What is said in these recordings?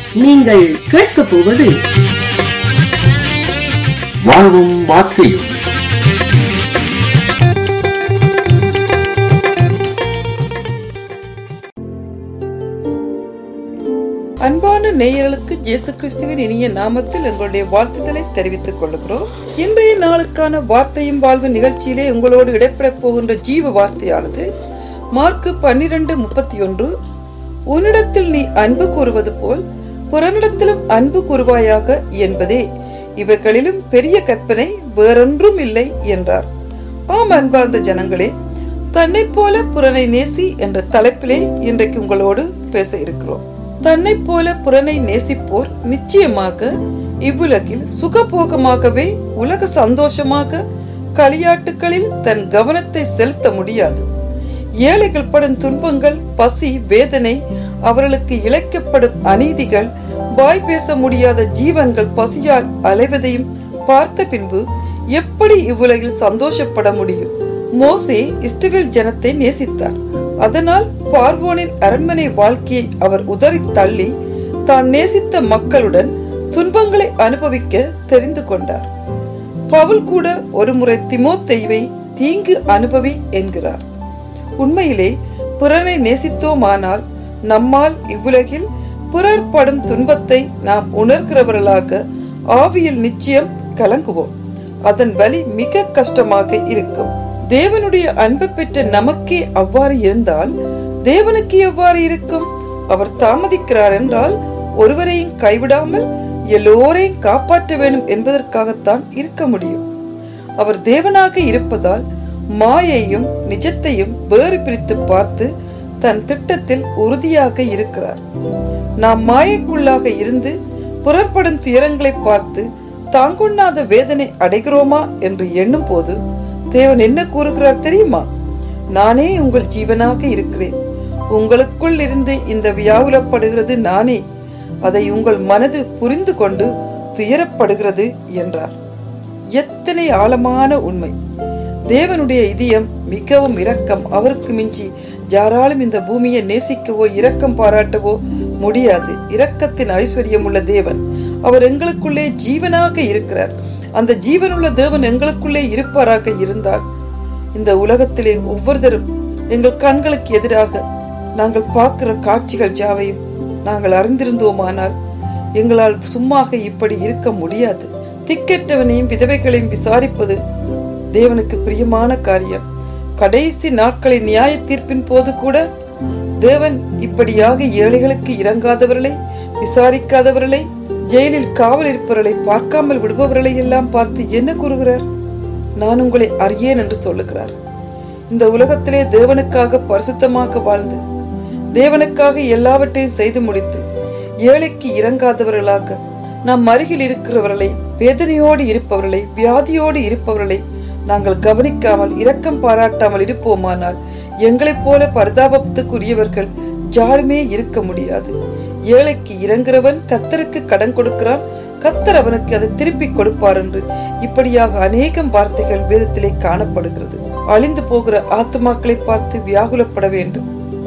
நீங்கள் கேட்கப் போவது வாழ்வும் வார்த்தையும் அன்பான நேயர்களுக்கு இயேசு கிறிஸ்துவின் இனிய நாமத்தில் எங்களுடைய வாழ்த்துதலை தெரிவித்துக் கொள்கிறோம் இன்றைய நாளுக்கான வார்த்தையும் வாழ்வு நிகழ்ச்சியிலே உங்களோடு இடைப்படப் போகின்ற ஜீவ வார்த்தையானது மார்க்கு பன்னிரண்டு முப்பத்தி ஒன்று உன்னிடத்தில் நீ அன்பு கூறுவது போல் புறனிடத்திலும் அன்பு கூறுவாயாக என்பதே இவைகளிலும் பெரிய கற்பனை வேறொன்றும் இல்லை என்றார் ஆம் அன்பார்ந்த ஜனங்களே தன்னை போல புறனை நேசி என்ற தலைப்பிலே இன்றைக்கு உங்களோடு பேச இருக்கிறோம் தன்னை போல புறனை நேசிப்போர் நிச்சயமாக இவ்வுலகில் சுகபோகமாகவே உலக சந்தோஷமாக களியாட்டுகளில் தன் கவனத்தை செலுத்த முடியாது ஏழைகள் படும் துன்பங்கள் பசி வேதனை அவர்களுக்கு இழைக்கப்படும் அநீதிகள் வாய் பேச முடியாத ஜீவன்கள் பசியால் அலைவதையும் பார்த்த பின்பு எப்படி இவ்வுலகில் சந்தோஷப்பட முடியும் மோசே இஸ்ரவேல் ஜனத்தை நேசித்தார் அதனால் பார்வோனின் அரண்மனை வாழ்க்கையை அவர் உதறி தள்ளி தான் நேசித்த மக்களுடன் துன்பங்களை அனுபவிக்க தெரிந்து கொண்டார் பவுல் கூட ஒருமுறை திமோத்தெய்வை தீங்கு அனுபவி என்கிறார் உண்மையிலே பிறனை நேசித்தோமானால் நம்மால் இவ்வுலகில் பிறர் படும் துன்பத்தை நாம் உணர்கிறவர்களாக ஆவியில் நிச்சயம் கலங்குவோம் அதன் வலி மிக கஷ்டமாக இருக்கும் தேவனுடைய அன்பு பெற்ற நமக்கே அவ்வாறு இருந்தால் தேவனுக்கு எவ்வாறு இருக்கும் அவர் தாமதிக்கிறார் என்றால் ஒருவரையும் கைவிடாமல் எல்லோரையும் காப்பாற்ற வேண்டும் என்பதற்காகத்தான் இருக்க முடியும் அவர் தேவனாக இருப்பதால் மாயையும் நிஜத்தையும் வேறு பிரித்து பார்த்து தன் திட்டத்தில் உறுதியாக இருக்கிறார் நாம் மாயைக்குள்ளாக இருந்து புறப்படும் துயரங்களை பார்த்து தாங்கொண்ணாத வேதனை அடைகிறோமா என்று எண்ணும் போது தேவன் என்ன கூறுகிறார் தெரியுமா நானே உங்கள் ஜீவனாக இருக்கிறேன் உங்களுக்குள் இருந்து இந்த வியாகுலப்படுகிறது நானே அதை உங்கள் மனது புரிந்து கொண்டு துயரப்படுகிறது என்றார் எத்தனை ஆழமான உண்மை தேவனுடைய இதயம் மிகவும் இரக்கம் அவருக்கு மிஞ்சி யாராலும் இந்த பூமியை நேசிக்கவோ இரக்கம் பாராட்டவோ முடியாது இரக்கத்தின் ஐஸ்வர்யம் உள்ள தேவன் அவர் எங்களுக்குள்ளே ஜீவனாக இருக்கிறார் அந்த ஜீவனுள்ள தேவன் எங்களுக்குள்ளே இருப்பாராக இருந்தால் இந்த உலகத்திலே ஒவ்வொருத்தரும் எங்கள் கண்களுக்கு எதிராக நாங்கள் பார்க்கிற காட்சிகள் ஜாவையும் நாங்கள் அறிந்திருந்தோமானால் எங்களால் சும்மாக இப்படி இருக்க முடியாது திக்கற்றவனையும் விதவைகளையும் விசாரிப்பது தேவனுக்கு பிரியமான காரியம் கடைசி நாட்களின் நியாய தீர்ப்பின் போது கூட தேவன் இப்படியாக ஏழைகளுக்கு இறங்காதவர்களை விசாரிக்காதவர்களை ஜெயிலில் காவல் இருப்பவர்களை பார்க்காமல் விடுபவர்களை எல்லாம் பார்த்து என்ன கூறுகிறார் நான் உங்களை அறியேன் என்று சொல்லுகிறார் இந்த உலகத்திலே தேவனுக்காக பரிசுத்தமாக வாழ்ந்து தேவனுக்காக எல்லாவற்றையும் செய்து முடித்து ஏழைக்கு இறங்காதவர்களாக நம் அருகில் இருக்கிறவர்களை வேதனையோடு இருப்பவர்களை வியாதியோடு இருப்பவர்களை நாங்கள் கவனிக்காமல் இரக்கம் பாராட்டாமல் இருப்போமானால் எங்களைப் போல பரிதாபத்துக்குரியவர்கள் யாருமே இருக்க முடியாது ஏழைக்கு இறங்குறவன் கத்தருக்கு கடன் கொடுக்கிறான் கத்தர் அவனுக்கு அதை திருப்பி கொடுப்பார் என்று இப்படியாக அநேகம் வார்த்தைகள் வேதத்திலே காணப்படுகிறது அழிந்து போகிற ஆத்துமாக்களை பார்த்து வியாகுலப்பட வேண்டும்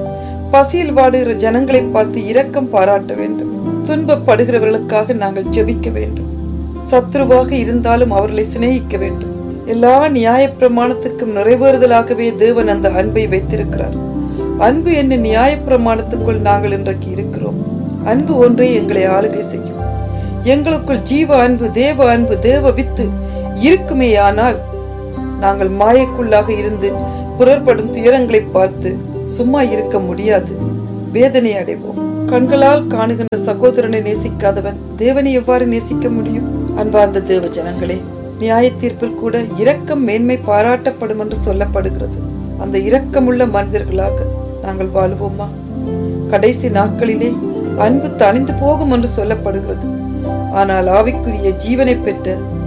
பசியில் வாடுகிற ஜனங்களை பார்த்து இரக்கம் பாராட்ட வேண்டும் துன்பப்படுகிறவர்களுக்காக நாங்கள் ஜெபிக்க வேண்டும் சத்ருவாக இருந்தாலும் அவர்களை சிநேகிக்க வேண்டும் எல்லா நியாய பிரமாணத்துக்கும் நிறைவேறுதலாகவே தேவன் அந்த அன்பை வைத்திருக்கிறார் அன்பு என்ன நியாய பிரமாணத்துக்குள் நாங்கள் இன்றைக்கு இருக்கிறோம் அன்பு ஒன்றே எங்களை ஆளுகை செய்யும் எங்களுக்குள் ஜீவ அன்பு தேவ அன்பு தேவ வித்து இருக்குமேயானால் நாங்கள் மாயக்குள்ளாக இருந்து புறப்படும் துயரங்களை பார்த்து சும்மா இருக்க முடியாது வேதனை அடைவோம் கண்களால் காணுகின்ற சகோதரனை நேசிக்காதவன் தேவனை எவ்வாறு நேசிக்க முடியும் அன்பார்ந்த தேவ ஜனங்களே நியாய தீர்ப்பில் கூட இரக்கம் மேன்மை பாராட்டப்படும் என்று சொல்லப்படுகிறது அந்த இரக்கமுள்ள மனிதர்களாக நாங்கள் வாழ்வோமா கடைசி நாட்களிலே அன்பு தணிந்து போகும் என்று சொல்லப்படுகிறது ஆனால் ஆவிக்குரிய ஜீவனை பெற்ற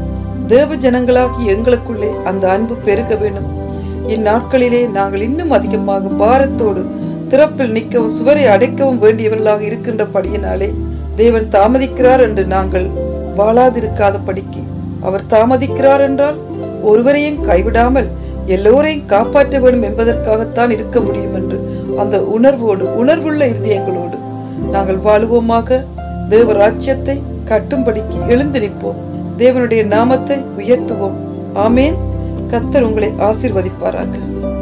தேவ ஜனங்களாகி எங்களுக்குள்ளே அந்த அன்பு பெருக வேண்டும் இந்நாட்களிலே நாங்கள் இன்னும் அதிகமாக பாரத்தோடு திறப்பில் நிற்கவும் சுவரை அடைக்கவும் வேண்டியவர்களாக இருக்கின்றபடியினாலே தேவன் தாமதிக்கிறார் என்று நாங்கள் வாழாதிருக்காத படிக்கு அவர் தாமதிக்கிறார் என்றால் ஒருவரையும் கைவிடாமல் எல்லோரையும் காப்பாற்ற வேண்டும் என்பதற்காகத்தான் இருக்க முடியும் என்று அந்த உணர்வோடு உணர்வுள்ள இருதயங்களோடு நாங்கள் வாழுவோமாக தேவ ராஜ்யத்தை கட்டும்படிக்கு எழுந்து நிற்போம் தேவனுடைய நாமத்தை உயர்த்துவோம் ஆமேன் கத்தர் உங்களை ஆசீர்வதிப்பாராக